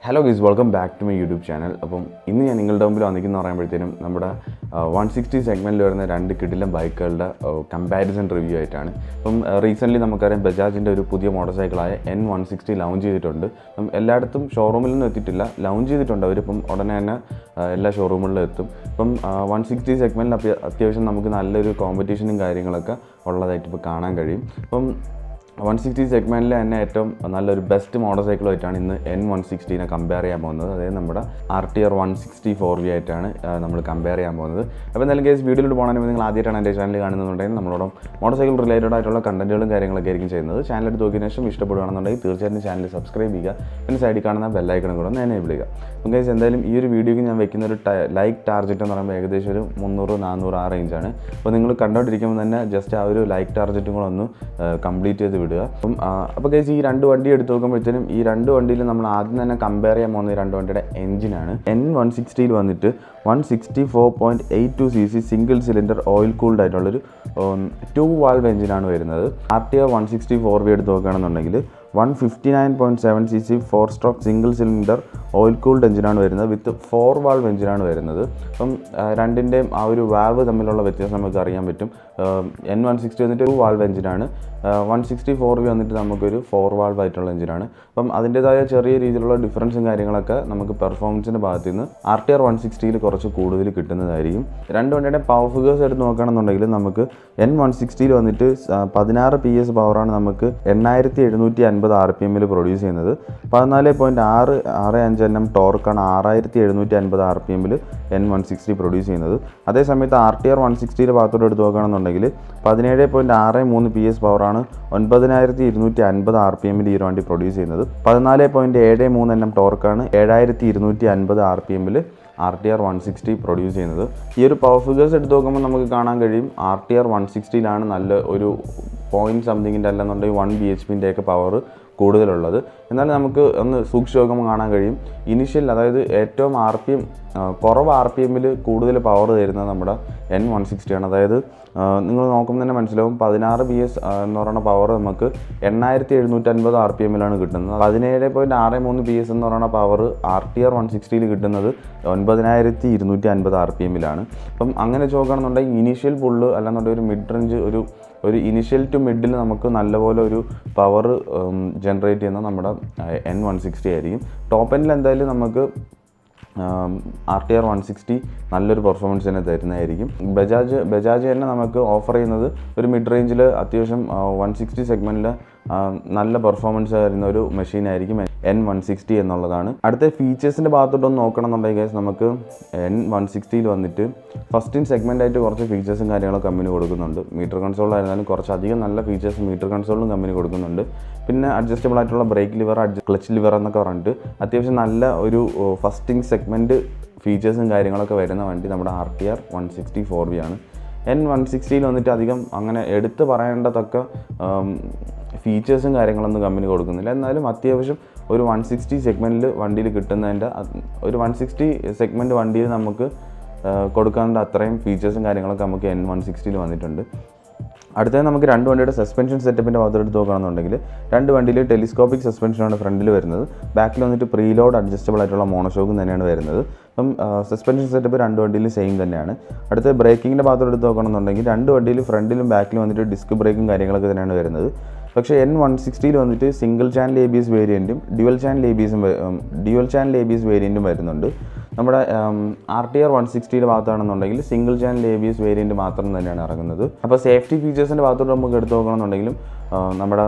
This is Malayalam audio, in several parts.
hello guys welcome back to my YouTube channel അപ്പം ഇന്ന് ഞാൻ നിങ്ങളുടെ മുമ്പിൽ വന്നിരിക്കുന്ന പറയുമ്പോഴത്തേനും നമ്മുടെ വൺ സിക്സ്റ്റി സെഗ്മെൻറ്റിൽ വരുന്ന രണ്ട് കിടിലം ബൈക്കുകളുടെ കമ്പാരിസൺ റിവ്യൂ ആയിട്ടാണ് അപ്പം റീസെൻ്റ്ലി നമുക്കറിയാം ബജാജിൻ്റെ ഒരു പുതിയ മോട്ടോർ സൈക്കിളായ എൻ വൺ സിക്സ്റ്റി ലോഞ്ച് ചെയ്തിട്ടുണ്ട് അപ്പം എല്ലായിടത്തും ഷോറൂമിലൊന്നും എത്തിയിട്ടില്ല ലോഞ്ച് ചെയ്തിട്ടുണ്ട് അവരിപ്പം ഉടനെ തന്നെ ആ, എല്ലാ ഷോറൂമുകളിലും എത്തും ഇപ്പം വൺ സിക്സ്റ്റി സെഗ്മെൻറ്റിൽ അത്യാവശ്യം നമുക്ക് നല്ലൊരു കോമ്പറ്റീഷനും കാര്യങ്ങളൊക്കെ ഉള്ളതായിട്ട് ഇപ്പോൾ കാണാൻ കഴിയും അപ്പം വൺ സിക്സ്റ്റി സെഗ്മെൻറ്റിൽ തന്നെ ഏറ്റവും നല്ലൊരു ബെസ്റ്റ് മോട്ടോർ സൈക്കിളുമായിട്ടാണ് ഇന്ന് എൻ വൺ സിക്സ്റ്റീനെ കമ്പയർ ചെയ്യാൻ പോകുന്നത് അതായത് നമ്മുടെ R T R one sixty four V ആയിട്ടാണ് നമ്മൾ കമ്പയർ ചെയ്യാൻ പോകുന്നത് അപ്പോൾ എന്തായാലും കേസ് വീഡിയോയിലോട്ട് പോകണമെങ്കിൽ നിങ്ങൾ ആദ്യമായിട്ടാണ് എൻ്റെ ചാനൽ കാണുന്നുണ്ടെങ്കിൽ നമ്മളോട് മോട്ടോർ സൈക്കിൾ റിലേറ്റഡ് ആയിട്ടുള്ള കണ്ടന്റുകളും കാര്യങ്ങളൊക്കെ ആയിരിക്കും ചെയ്യുന്നത് ചാനൽ എടുത്ത് നോക്കിയതിനു ശേഷം ഇഷ്ടപ്പെടുകയാണെന്നുണ്ടെങ്കിൽ തീർച്ചയായിട്ടും ചാനൽ സബ്സ്ക്രൈബ് ചെയ്യുക പിന്നെ സൈഡിൽ കാണുന്ന ബെല്ലൈക്കണം കൂടെ ഒന്ന് എനേബിൾ ചെയ്യുക അപ്പം കേസ് എന്തായാലും ഈ ഒരു വീഡിയോക്ക് ഞാൻ വെക്കുന്ന ഒരു ലൈക്ക് ടാർജറ്റ് എന്ന് പറയുമ്പോൾ ഏകദേശം ഒരു മുന്നൂറ് നാനൂറ് ആ റേഞ്ചാണ് അപ്പോൾ നിങ്ങൾ കണ്ടോണ്ടിരിക്കുമ്പോൾ തന്നെ ജസ്റ്റ് ആ ഒരു ലൈക്ക് ടാർജറ്റും കൂടെ ഒന്ന് കംപ്ലീറ്റ് ചെയ്ത് വിടുക അപ്പം ആ, അപ്പോൾ കേസ് ഈ രണ്ട് വണ്ടി എടുത്ത് നോക്കുമ്പോഴത്തേനും ഈ രണ്ട് വണ്ടിയിൽ നമ്മൾ ആദ്യം തന്നെ കമ്പയർ ചെയ്യാൻ പോകുന്ന ഈ രണ്ട് വണ്ടിയുടെ എഞ്ചിനാണ് എൻ വൺ സിക്സ്റ്റിയിൽ വന്നിട്ട് one sixty four point eight two C C single cylinder oil cooled ആയിട്ടുള്ളൊരു ടു വാൾവ് എഞ്ചിനാണ് വരുന്നത് R T R one sixty four V എടുത്ത് നോക്കുകയാണെന്നുണ്ടെങ്കിൽ one fifty nine point seven C C four stroke single cylinder oil cooled എഞ്ചിനാണ് വരുന്നത് വിത്ത് ഫോർ വാൾവ് എഞ്ചിനാണ് വരുന്നത് അപ്പം ആ, രണ്ടിൻ്റെയും ആ ഒരു വാൽവ് തമ്മിലുള്ള വ്യത്യാസം നമുക്ക് അറിയാൻ പറ്റും എൻ വൺ സിക്സ്റ്റി വന്നിട്ട് ഒരു വാൾവ് എഞ്ചിനാണ് വൺ സിക്സ്റ്റി ഫോർ വി വന്നിട്ട് നമുക്കൊരു ഫോർ വാൾവ് ആയിട്ടുള്ള എഞ്ചിനാണ് അപ്പം അതിൻ്റേതായ ചെറിയ രീതിയിലുള്ള ഡിഫറൻസും കാര്യങ്ങളൊക്കെ നമുക്ക് പെർഫോമൻസിൻ്റെ ഭാഗത്ത് നിന്ന് ആർ ടി ആർ വൺ സിക്സ്റ്റിയിൽ കുറച്ച് കൂടുതൽ കിട്ടുന്നതായിരിക്കും രണ്ട് വണ്ടിയുടെ പവർ ഫിഗേഴ്സ് എടുത്ത് നോക്കുകയാണെന്നുണ്ടെങ്കിൽ നമുക്ക് എൻ വൺ സിക്സ്റ്റിയിൽ വന്നിട്ട് സ- പതിനാറ് പി എസ് പവറാണ് നമുക്ക് എണ്ണായിരത്തി എഴുന്നൂറ്റി അൻപത് ആർ പി എമ്മിൽ പ്രൊഡ്യൂസ് ചെയ്യുന്നത് പതിനാല് പോയിൻറ്റ് ആറ് ആറ് അഞ്ച് എൻ എം ടോർക്കാണ് ആറായിരത്തി എഴുന്നൂറ്റി അൻപത് ആർ പി എമ്മിൽ എൻ വൺ സിക്സ്റ്റി പ്രൊഡ്യൂസ് ചെയ്യുന്നത് അതേസമയത്ത് ആർ ടി ആർ വൺ സിക്സ്റ്റിയുടെ ഭാഗത്തോട്ട് എടുത്ത് നോക്കുകയാണെന്നുണ്ടെങ്കിൽ പതിനേഴ് പോയിൻറ്റ് ആറ് മൂന്ന് പി എസ് പവറാണ് ഒൻപതിനായിരത്തി ഇരുന്നൂറ്റി അൻപത് ആർ പി എമ്മിൽ ഈ ഒരു വണ്ടി പ്രൊഡ്യൂസ് ചെയ്യുന്നത് പതിനാല് പോയിൻറ്റ് ഏഴ് മൂന്ന് എൻ എം ടോർക്കാണ് ഏഴായിരത്തി ഇരുന്നൂറ്റി അൻപത് ആർ പി എമ്മിൽ R T R one sixty produce ചെയ്യുന്നത് ഈ ഒരു പവർ ഫിഗേഴ്സ് എടുത്ത് നോക്കുമ്പോൾ നമുക്ക് കാണാൻ കഴിയും ആർ ടി ആർ വൺ സിക്സ്റ്റിയിലാണ് നല്ല ഒരു പോയിൻറ്റ് സംതിങ്ങിൻ്റെ അല്ലെന്നുണ്ടെങ്കിൽ വൺ ബി എച്ച് പിൻ്റെ ഒക്കെ പവർ കൂടുതലുള്ളത് എന്നാൽ നമുക്ക് ഒന്ന് സൂക്ഷിച്ച് നോക്കുമ്പോൾ കാണാൻ കഴിയും ഇനിഷ്യൽ അതായത് ഏറ്റവും ആർ പി എം കുറവ് ആർ പി എമ്മിൽ കൂടുതൽ പവർ തരുന്നത് നമ്മുടെ എൻ വൺ സിക്സ്റ്റിയാണ് അതായത് നിങ്ങൾ നോക്കുമ്പോൾ തന്നെ മനസ്സിലാവും പതിനാറ് ബി എസ് എന്ന് പറയുന്ന പവർ നമുക്ക് എണ്ണായിരത്തി എഴുന്നൂറ്റൻപത് ആർ പി എമ്മിലാണ് കിട്ടുന്നത് പതിനേഴ് പോയിൻറ്റ് ആറ് മൂന്ന് ബി എസ് എന്ന് പറയുന്ന power R T R one സിക്സ്റ്റിയിൽ കിട്ടുന്നത് ഒൻപതിനായിരത്തി ഇരുന്നൂറ്റി അൻപത് ആർ പി എമ്മിലാണ് അപ്പം അങ്ങനെ വെച്ച് നോക്കുകയാണെന്നുണ്ടെങ്കിൽ ഇനീഷ്യൽ പുള്ള് അല്ലാന്നുണ്ടെങ്കിൽ ഒരു മിഡ് റേഞ്ച് ഒരു ഒരു ഇനിഷ്യൽ ടു മിഡിൽ നമുക്ക് നല്ലപോലെ ഒരു പവർ ജനറേറ്റ് ചെയ്യുന്ന നമ്മുടെ എൻ വൺ സിക്സ്റ്റി ആയിരിക്കും ടോപ്പ് എൻഡിൽ എന്തായാലും നമുക്ക് R T R one sixty നല്ലൊരു പെർഫോമൻസ് തന്നെ തരുന്നതായിരിക്കും ബജാജ് ബജാജ് തന്നെ നമുക്ക് ഓഫർ ചെയ്യുന്നത് ഒരു മിഡ് റേഞ്ചിൽ അത്യാവശ്യം വൺ സിക്സ്റ്റി സെഗ്മെൻറ്റിൽ നല്ല പെർഫോമൻസ് തരുന്ന ഒരു മെഷീൻ ആയിരിക്കും എൻ വൺ സിക്സ്റ്റി എന്നുള്ളതാണ് അടുത്ത ഫീച്ചേഴ്സിൻ്റെ ഭാഗത്തോട്ടൊന്ന് നോക്കണമെന്നുണ്ടെങ്കിൽ guys നമുക്ക് എൻ വൺ സിക്സ്റ്റിയിൽ വന്നിട്ട് ഫസ്റ്റ് ഇൻ സെഗ്മെൻ്റ് ആയിട്ട് കുറച്ച് ഫീച്ചേഴ്സും കാര്യങ്ങളൊക്കെ കമ്പനി കൊടുക്കുന്നുണ്ട് മീറ്റർ കൺസോളായിരുന്നാലും കുറച്ചധികം നല്ല ഫീച്ചേഴ്സ് മീറ്റർ കൺസോളിലും കമ്പനി കൊടുക്കുന്നുണ്ട് പിന്നെ അഡ്ജസ്റ്റബിൾ ആയിട്ടുള്ള ബ്രേക്ക് ലിവർ ക്ലച്ച് ലിവർ എന്നൊക്കെ പറഞ്ഞിട്ട് അത്യാവശ്യം നല്ല ഒരു ഫസ്റ്റ് ഇൻ സെഗ്മെൻറ്റ് ഫീച്ചേഴ്സും കാര്യങ്ങളൊക്കെ വരുന്ന വണ്ടി നമ്മുടെ R T R one sixty four V ആണ് എൻ വൺ സിക്സ്റ്റിയിൽ വന്നിട്ട് അധികം അങ്ങനെ എടുത്ത് പറയേണ്ടതൊക്കെ ഫീച്ചേഴ്സും കാര്യങ്ങളൊന്നും കമ്പനി കൊടുക്കുന്നില്ല എന്നാലും അത്യാവശ്യം ഒരു വൺ സിക്സ്റ്റി സെഗ്മെൻറ്റിൽ വണ്ടിയിൽ കിട്ടുന്നതിൻ്റെ അത് ഒരു വൺ സിക്സ്റ്റി സെഗ്മെൻറ്റ് വണ്ടിയിൽ നമുക്ക് ആ, കൊടുക്കാനുള്ള അത്രയും ഫീച്ചേഴ്സും കാര്യങ്ങളൊക്കെ നമുക്ക് എൻ വൺ സിക്സ്റ്റിയിൽ വന്നിട്ടുണ്ട് അടുത്തത് നമുക്ക് രണ്ട് വണ്ടിയുടെ സസ്പെൻഷൻ സെറ്റപ്പിൻ്റെ ഭാഗത്തോട്ട് നോക്കുകയാണെന്നുണ്ടെങ്കിൽ രണ്ട് വണ്ടിയിൽ ടെലിസ്കോപ്പിക് സസ്പെൻഷനാണ് ഫ്രണ്ടിൽ വരുന്നത് ബാക്കിൽ വന്നിട്ട് പ്രീലോഡ് അഡ്ജസ്റ്റബിൾ ആയിട്ടുള്ള മോണോഷോക്കും തന്നെയാണ് വരുന്നത് അപ്പം സസ്പെൻഷൻ സെറ്റപ്പ് രണ്ട് വണ്ടിയിലും സെയിം തന്നെയാണ് അടുത്ത ബ്രേക്കിങ്ങിൻ്റെ ഭാഗത്തോട്ട് എടുത്ത് നോക്കുകയാണെന്നുണ്ടെങ്കിൽ രണ്ട് വണ്ടിയിൽ ഫ്രണ്ടിലും ബാക്കിലും വന്നിട്ട് ഡിസ്ക് ബ്രേക്കും കാര്യങ്ങളൊക്കെ തന്നെയാണ് വരുന്നത് പക്ഷേ എൻ വൺ സിക്സ്റ്റിയിൽ വന്നിട്ട് single channel A B S വേരിയൻറ്റും ഡ്യുവൽ ചാനൽ എ ബി എസും dual channel A B S വേരിയൻറ്റും വരുന്നുണ്ട് നമ്മുടെ ആർ ടി ആർ വൺ സിക്സ്റ്റിയുടെ ഭാഗത്താണെന്നുണ്ടെങ്കിൽ single channel A B S variant മാത്രം തന്നെയാണ് ഇറങ്ങുന്നത് അപ്പോൾ സേഫ്റ്റി ഫീച്ചേഴ്സിൻ്റെ ഭാഗത്തോട്ട് നമുക്ക് എടുത്ത് നോക്കണമെന്നുണ്ടെങ്കിലും ആ, നമ്മുടെ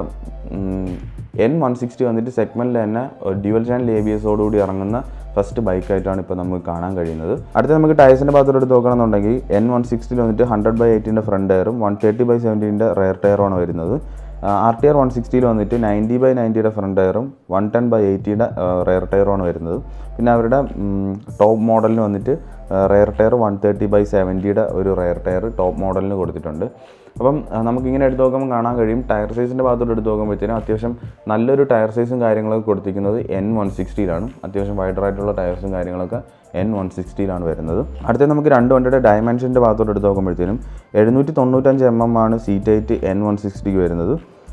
എൻ വൺ സിക്സ്റ്റി വന്നിട്ട് സെഗ്മെൻറ്റിൽ തന്നെ ഡ്യുവൽ ചാനൽ എ ബി എസോടുകൂടി ഇറങ്ങുന്ന ഫസ്റ്റ് ബൈക്കായിട്ടാണ് ഇപ്പോൾ നമുക്ക് കാണാൻ കഴിയുന്നത് അടുത്ത നമുക്ക് ടയർസിൻ്റെ ഭാഗത്തോട്ട് എടുത്ത് നോക്കണമെന്നുണ്ടെങ്കിൽ എൻ വൺ സിക്സ്റ്റിയിൽ വന്നിട്ട് ഹൺഡ്രഡ് ബൈ എയ്റ്റീൻ്റെ ഫ്രണ്ട് ടയറും വൺ തേർട്ടി ബൈ സെവൻറ്റീൻ്റെ റയർ ടയറുമാണ് വരുന്നത് ആർ ടി ആർ വൺ സിക്സ്റ്റിയിൽ വന്നിട്ട് നയൻറ്റി ബൈ നയൻറ്റിയുടെ ഫ്രണ്ട് ടയറും വൺ ടെൻ ബൈ എയ്റ്റിയുടെ റയർ ടയറുമാണ് വരുന്നത് പിന്നെ അവരുടെ ടോപ്പ് മോഡലിന് വന്നിട്ട് rear tyre one thirty by സെവൻറ്റിയുടെ ഒരു റയർ ടയർ ടോപ്പ് മോഡലിന് കൊടുത്തിട്ടുണ്ട് അപ്പം ആ, നമുക്കിങ്ങനെ എടുത്ത് നോക്കുമ്പോൾ കാണാൻ കഴിയും ടയർ സൈസിൻ്റെ ഭാഗത്തോട്ട് എടുത്ത് നോക്കുമ്പോഴത്തേനും അത്യാവശ്യം നല്ലൊരു ടയർ സൈസും കാര്യങ്ങളൊക്കെ കൊടുത്തിരിക്കുന്നത് എൻ വൺ സിക്സ്റ്റിയിലാണ് അത്യാവശ്യം വൈഡറായിട്ടുള്ള ടയർസും കാര്യങ്ങളൊക്കെ എൻ വൺ സിക്സ്റ്റിയിലാണ് വരുന്നത് അടുത്ത നമുക്ക് രണ്ട് വണ്ടിയുടെ ഡയമെൻഷൻ്റെ ഭാഗത്തോട്ട് എടുത്ത് നോക്കുമ്പോഴത്തേനും എഴുന്നൂറ്റി തൊണ്ണൂറ്റഞ്ച് എം എം ആണ് സീറ്റ് ഹൈറ്റ് എൻ വൺ സിക്സ്റ്റിക്ക് വരുന്നത്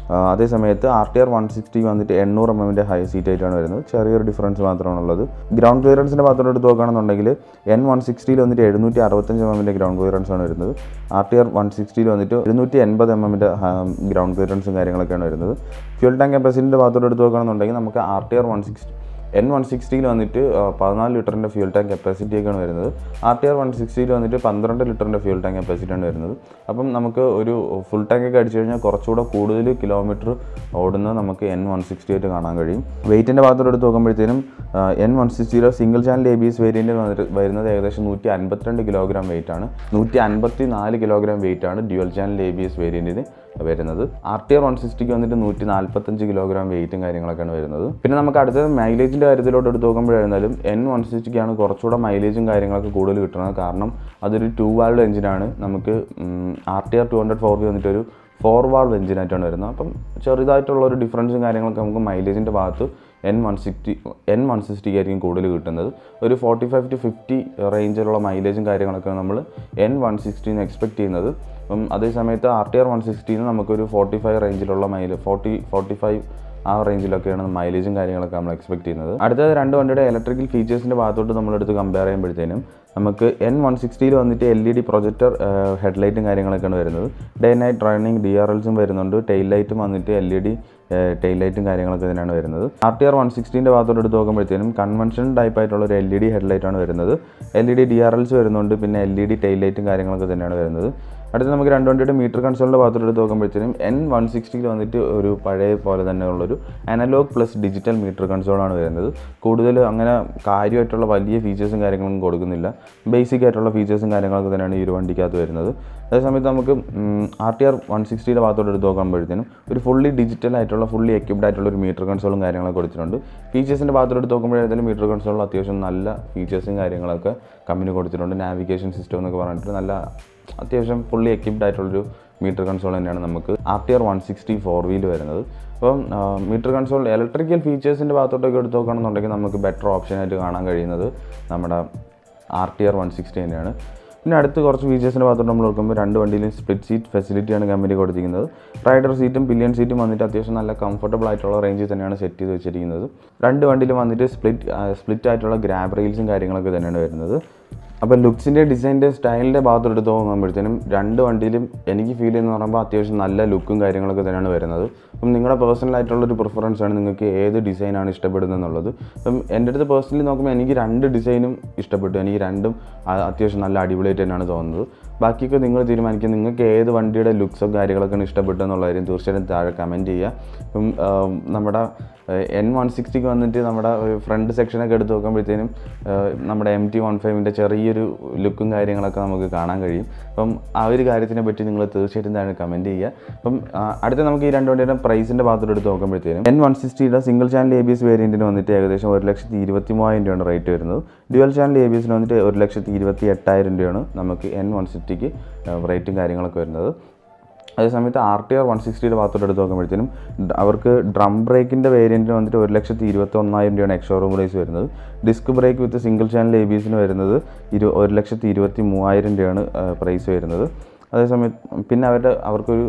ആ, അതേ സമയത്ത് R T R one sixty വന്നിട്ട് എണ്ണൂറ് എം എമ്മിൻ്റെ ഹൈ സീറ്റ് ആയിട്ടാണ് വരുന്നത് ചെറിയൊരു ഡിഫറൻസ് മാത്രമാണ് ഉള്ളത് ഗ്രൗണ്ട് ക്ലിയറൻസിൻ്റെ ഭാഗത്തോട്ട് എടുത്ത് നോക്കുകയാണെന്നുണ്ടെങ്കിൽ എൻ വൺ സിക്സ്റ്റിയിൽ വന്നിട്ട് എഴുന്നൂറ്റി അറുപത്തഞ്ച് എം എമ്മിൻ്റെ ഗ്രൗണ്ട് ക്ലിയറൻസ് ആണ് വരുന്നത് ആർ ടി ആർ വൺ സിക്സ്റ്റിയിൽ വന്നിട്ട് എഴുന്നൂറ്റി എൺപത് എം എമ്മിൻ്റെ ഗ്രൗണ്ട് ക്ലിയറൻസും കാര്യങ്ങളൊക്കെയാണ് വരുന്നത് ഫ്യൂൽ ടാങ്ക് കപ്പാസിറ്റിൻ്റെ ഭാഗത്തോട്ട് എടുത്ത് നോക്കുകയാണെന്നുണ്ടെങ്കിൽ നമുക്ക് R T R one sixty N one സിക്സ്റ്റിയിൽ വന്നിട്ട് ആ, പതിനാല് ലിറ്ററിൻ്റെ ഫ്യൂൽ ടാങ്ക് കപ്പാസിറ്റി ഒക്കെയാണ് വരുന്നത് ആർ ടി ആർ വൺ സിക്സ്റ്റിയിൽ വന്നിട്ട് പന്ത്രണ്ട് ലിറ്ററിൻ്റെ ഫ്യൂൽ ടാങ്ക് കപ്പാസിറ്റിയാണ് വരുന്നത് അപ്പം നമുക്ക് ഒരു ഫുൾ ടാങ്ക് ഒക്കെ അടിച്ചു കഴിഞ്ഞാൽ കുറച്ചുകൂടെ കൂടുതൽ കിലോമീറ്റർ ഓടുന്നത് നമുക്ക് എൻ വൺ സിക്സ്റ്റി ആയിട്ട് കാണാൻ കഴിയും വെയിറ്റിൻ്റെ ഭാഗത്തോട് എടുത്ത് നോക്കുമ്പോഴത്തേനും എൻ വൺ സിക്സ്റ്റിയിലെ single channel A B S variant വന്നിട്ട് വരുന്നത് ഏകദേശം നൂറ്റി അൻപത്തിരണ്ട് കിലോഗ്രാം വെയിറ്റ് ആണ് നൂറ്റി അൻപത്തി നാല് കിലോഗ്രാം വെയിറ്റ് ആണ് dual channel A B S വേരിയൻറ്റിന് വരുന്നത് ആർ ടി ആർ വൺ സിക്സ്റ്റിക്ക് വന്നിട്ട് നൂറ്റി നാൽപ്പത്തഞ്ച് കിലോഗ്രാം വെയിറ്റും കാര്യങ്ങളൊക്കെയാണ് വരുന്നത് പിന്നെ നമുക്ക് അടുത്തത് മൈലേജിൻ്റെ കാര്യത്തിലോട്ട് എടുത്ത് നോക്കുമ്പോഴായിരുന്നാലും എൻ വൺ സിക്സ്റ്റിക്കാണ് കുറച്ചുകൂടെ മൈലേജും കാര്യങ്ങളൊക്കെ കൂടുതൽ കിട്ടുന്നത് കാരണം അതൊരു ടു വാൾഡ് എഞ്ചിനാണ് നമുക്ക് R T R two hundred four വന്നിട്ടൊരു ഫോർ വാൾവ് എഞ്ചിനായിട്ടാണ് വരുന്നത് അപ്പം ചെറുതായിട്ടുള്ള ഒരു ഡിഫറൻസും കാര്യങ്ങളൊക്കെ നമുക്ക് മൈലേജിൻ്റെ ഭാഗത്ത് N one sixty N one സിക്സ്റ്റിക്ക് ആയിരിക്കും കൂടുതൽ കിട്ടുന്നത് ഒരു ഫോർട്ടി ഫൈവ് ടു ഫിഫ്റ്റി റേഞ്ചിലുള്ള മൈലേജും കാര്യങ്ങളൊക്കെ നമ്മൾ എൻ വൺ സിക്സ്റ്റീന്ന് എക്സ്പെക്ട് ചെയ്യുന്നത് അപ്പം അതേ സമയത്ത് ആർ ടി ആർ വൺ സിക്സ്റ്റീന്ന് നമുക്കൊരു ഫോർട്ടി ഫൈവ് റേഞ്ചിലുള്ള മൈലേജ് ഫോർട്ടി ഫോർട്ടി ഫൈവ് ആ റേഞ്ചിലൊക്കെയാണ് മൈലേജും കാര്യങ്ങളൊക്കെ നമ്മൾ എക്സ്പെക്ട് ചെയ്യുന്നത് അടുത്തത് രണ്ട് വണ്ടിയുടെ ഇലക്ട്രിക്കൽ ഫീച്ചേഴ്സിൻ്റെ ഭാഗത്തോട്ട് നമ്മളെടുത്ത് കമ്പയർ ചെയ്യുമ്പോഴത്തേനും നമുക്ക് എൻ വൺ സിക്സ്റ്റിയിൽ വന്നിട്ട് എൽ ഇ ഡി പ്രൊജക്ടർ ഹെഡ്ലൈറ്റും കാര്യങ്ങളൊക്കെയാണ് വരുന്നത് day night running D R എൽസും വരുന്നുണ്ട് ടെയിൽ ലൈറ്റും വന്നിട്ട് എൽ ഇ ഡി ടെയിൽ ലൈറ്റും കാര്യങ്ങളൊക്കെ തന്നെയാണ് വരുന്നത് ആർ ടി ആർ വൺ സിക്സ്റ്റീൻ്റെ ഭാഗത്തോട്ട് എടുത്ത് നോക്കുമ്പോഴത്തേനും കൺവെൻഷൻ ടൈപ്പ് ആയിട്ടുള്ള ഒരു എൽ ഇ ഡി ഹെഡ്ലൈറ്റാണ് വരുന്നത് L E D D R Ls വരുന്നുണ്ട് പിന്നെ എൽ ഇ ഡി ടെയിൽ ലൈറ്റും കാര്യങ്ങളൊക്കെ തന്നെയാണ് വരുന്നത് അടുത്ത് നമുക്ക് രണ്ട് വണ്ടിയുടെ മീറ്റർ കൺസോളിൻ്റെ ഭാഗത്തോട്ട് എടുത്ത് നോക്കുമ്പോഴത്തേനും എൻ വൺ സിക്സ്റ്റിയിൽ വന്നിട്ട് ഒരു പഴയ പോലെ തന്നെ ഉള്ളൊരു അനലോഗ് പ്ലസ് ഡിജിറ്റൽ മീറ്റർ കൺസോളാണ് വരുന്നത് കൂടുതൽ അങ്ങനെ കാര്യമായിട്ടുള്ള വലിയ ഫീച്ചേഴ്സും കാര്യങ്ങളൊന്നും കൊടുക്കുന്നില്ല ബേസിക് ആയിട്ടുള്ള ഫീച്ചേഴ്സും കാര്യങ്ങളൊക്കെ തന്നെയാണ് ഈ ഒരു വണ്ടിക്കകത്ത് വരുന്നത് അതേസമയത്ത് നമുക്ക് ആർ ടി ആർ വൺ സിക്സ്റ്റിയുടെ ഭാഗത്തോട്ട് എടുത്ത് നോക്കുമ്പോഴത്തേനും ഒരു ഫുള്ളി ഡിജിറ്റൽ ആയിട്ടുള്ള ഫുള്ളി എക്യുപ്ഡ് ആയിട്ടുള്ള ഒരു മീറ്റർ കൺസോളും കാര്യങ്ങളൊക്കെ കൊടുത്തിട്ടുണ്ട് ഫീച്ചേഴ്സിൻ്റെ ഭാഗത്തോട്ട് എടുത്ത് നോക്കുമ്പോഴത്തേലും മീറ്റർ കൺസോളിൽ അത്യാവശ്യം നല്ല ഫീച്ചേഴ്സും കാര്യങ്ങളൊക്കെ കമ്പനി കൊടുത്തിട്ടുണ്ട് നാവിഗേഷൻ സിസ്റ്റം എന്നൊക്കെ പറഞ്ഞിട്ട് നല്ല അത്യാവശ്യം ഫുള്ളി എക്യുപ്ഡ് ആയിട്ടുള്ളൊരു മീറ്റർ കൺസോൾ തന്നെയാണ് നമുക്ക് R T R one sixty four wheel വരുന്നത് അപ്പം മീറ്റർ കൺസോൾ ഇലക്ട്രിക്കൽ ഫീച്ചേഴ്സിൻ്റെ ഭാഗത്തോട്ടൊക്കെ എടുത്ത് നോക്കുകയാണെന്നുണ്ടെങ്കിൽ നമുക്ക് ബെറ്റർ ഓപ്ഷനായിട്ട് കാണാൻ കഴിയുന്നത് നമ്മുടെ R T R one sixty തന്നെയാണ് പിന്നെ അടുത്ത് കുറച്ച് ഫീച്ചേഴ്സിൻ്റെ ഭാഗത്തോട്ട് നമ്മൾ നോക്കുമ്പോൾ രണ്ട് വണ്ടിയിലും സ്പ്ലിറ്റ് സീറ്റ് ഫെസിലിറ്റിയാണ് കമ്പനി കൊടുത്തിരിക്കുന്നത് റൈഡർ സീറ്റും പില്ലിയൻ സീറ്റും വന്നിട്ട് അത്യാവശ്യം നല്ല കംഫർട്ടബിൾ ആയിട്ടുള്ള റേഞ്ചിൽ തന്നെയാണ് സെറ്റ് ചെയ്ത് വെച്ചിരിക്കുന്നത് രണ്ട് വണ്ടിയിലും വന്നിട്ട് സ്പ്ലിറ്റ് സ്പ്ലിറ്റ് ആയിട്ടുള്ള ഗ്രാബ് റെയിൽസും കാര്യങ്ങളൊക്കെ തന്നെയാണ് വരുന്നത് അപ്പോൾ ലുക്സിൻ്റെ ഡിസൈൻ്റെ സ്റ്റൈലിൻ്റെ ഭാഗത്തോട്ട് എടുത്ത് നോക്കുമ്പോഴത്തേനും രണ്ട് വണ്ടിയിലും എനിക്ക് ഫീൽ ചെയ്യുന്ന പറയുമ്പോൾ അത്യാവശ്യം നല്ല ലുക്കും കാര്യങ്ങളൊക്കെ തന്നെയാണ് വരുന്നത് അപ്പം നിങ്ങളുടെ പേഴ്സണൽ ആയിട്ടുള്ളൊരു പ്രിഫറൻസ് ആണ് നിങ്ങൾക്ക് ഏത് ഡിസൈനാണ് ഇഷ്ടപ്പെടുന്നത് എന്നുള്ളത് അപ്പം എൻ്റെ അടുത്ത് പേഴ്സണലി നോക്കുമ്പോൾ എനിക്ക് രണ്ട് ഡിസൈനും ഇഷ്ടപ്പെട്ടു എനിക്ക് രണ്ടും ആ- അത്യാവശ്യം നല്ല അടിപൊളിയായിട്ട് തന്നെയാണ് തോന്നുന്നത് ബാക്കിയൊക്കെ നിങ്ങൾ തീരുമാനിക്കുക നിങ്ങൾക്ക് ഏത് വണ്ടിയുടെ ലുക്സോ കാര്യങ്ങളൊക്കെയാണ് ഇഷ്ടപ്പെട്ടത് എന്നുള്ള കാര്യം തീർച്ചയായിട്ടും താഴെ കമൻറ്റ് ചെയ്യുക ഇപ്പം ആം, നമ്മുടെ എൻ വൺ സിക്സ്റ്റിക്ക് വന്നിട്ട് നമ്മുടെ ഫ്രണ്ട് സെക്ഷനൊക്കെ എടുത്ത് നോക്കുമ്പോഴത്തേനും ഏഹ്, നമ്മുടെ എം ടി വൺ ഫൈവിൻ്റെ ചെറിയൊരു ലുക്കും കാര്യങ്ങളൊക്കെ നമുക്ക് കാണാൻ കഴിയും അപ്പം ആ ഒരു കാര്യത്തിനെ പറ്റി നിങ്ങൾ തീർച്ചയായിട്ടും താഴെ കമൻറ്റ് ചെയ്യുക അപ്പം ആ, അടുത്ത നമുക്ക് ഈ രണ്ട് വണ്ടിയുടെ പ്രൈസിൻ്റെ ഭാഗത്തോട്ട് എടുത്ത് നോക്കുമ്പോഴത്തേനും എൻ വൺ സിക്സ്റ്റിയുടെ single channel A B S വേരിയൻറ്റിന് വന്നിട്ട് ഏകദേശം ഒരു ലക്ഷത്തി ഇരുപത്തി മൂവായിരം രൂപയാണ് റേറ്റ് വരുന്നത് ഡ്യുവൽ ചാനൽ എ ബി എസിന് വന്നിട്ട് ഒരു ലക്ഷത്തി ഇരുപത്തി എട്ടായിരം രൂപയാണ് നമുക്ക് എൻ വൺ സിക്സ്റ്റിക്ക് റേറ്റും കാര്യങ്ങളൊക്കെ വരുന്നത് അതേസമയത്ത് ആർ ടി ആർ വൺ സിക്സ്റ്റിയുടെ ഭാഗത്തോട്ട് എടുത്ത് നോക്കുമ്പോഴത്തേനും ഡ- അവർക്ക് ഡ്രം ബ്രേക്കിൻ്റെ വേരിയൻറ്റിന് വന്നിട്ട് ഒരു ലക്ഷത്തി ഇരുപത്തി ഒന്നായിരം രൂപയാണ് എക്സ് ഷോറൂം പ്രൈസ് വരുന്നത് disc brake with single channel A B എസിന് വരുന്നത് ഇരു ഒരു ലക്ഷത്തി ഇരുപത്തി മൂവായിരം രൂപയാണ് പ്രൈസ് വരുന്നത് അതേസമയത്ത് പിന്നെ അവരുടെ അവർക്കൊരു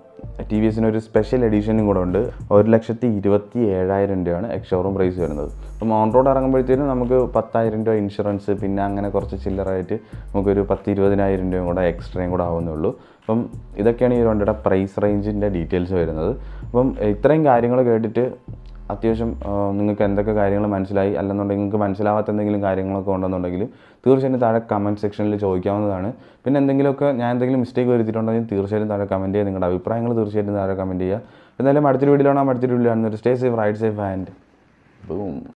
ടി വി എസിന് ഒരു സ്പെഷ്യൽ എഡീഷനും കൂടെ ഉണ്ട് ഒരു ലക്ഷത്തി ഇരുപത്തി ഏഴായിരം രൂപയാണ് എക്സ് ഷോറൂം പ്രൈസ് വരുന്നത് അപ്പം ഓൺ റോഡ് ഇറങ്ങുമ്പോഴത്തേനും നമുക്ക് പത്തായിരം രൂപ ഇൻഷുറൻസ് പിന്നെ അങ്ങനെ കുറച്ച് ചില്ലറായിട്ട് നമുക്കൊരു പത്ത് ഇരുപതിനായിരം രൂപയും കൂടെ എക്സ്ട്രയും കൂടെ ആവുന്നേ ഉള്ളൂ അപ്പം ഇതൊക്കെയാണ് ഈ വണ്ടിയുടെ പ്രൈസ് റേഞ്ചിൻ്റെ ഡീറ്റെയിൽസ് വരുന്നത് അപ്പം ഇത്രയും കാര്യങ്ങൾ കേട്ടിട്ട് അത്യാവശ്യം ആ, നിങ്ങൾക്ക് എന്തൊക്കെ കാര്യങ്ങൾ മനസ്സിലായി അല്ലെന്നുണ്ടെങ്കിൽ നിങ്ങൾക്ക് മനസ്സിലാവാത്ത എന്തെങ്കിലും കാര്യങ്ങളൊക്കെ ഉണ്ടെന്നുണ്ടെങ്കിൽ തീർച്ചയായിട്ടും താഴെ കമൻറ്റ് സെക്ഷനിൽ ചോദിക്കാവുന്നതാണ് പിന്നെ എന്തെങ്കിലുമൊക്കെ ഞാൻ എന്തെങ്കിലും മിസ്റ്റേക്ക് വരുത്തിയിട്ടുണ്ടെങ്കിൽ തീർച്ചയായിട്ടും താഴെ കമൻറ്റ് ചെയ്യുക നിങ്ങളുടെ അഭിപ്രായങ്ങൾ തീർച്ചയായിട്ടും താഴെ കമൻറ്റ് ചെയ്യുക എന്തായാലും അടുത്തൊരു വീഡിയോയിലാണ് അടുത്തൊരു വീഡിയോ ആണ് stay safe ride safe and boom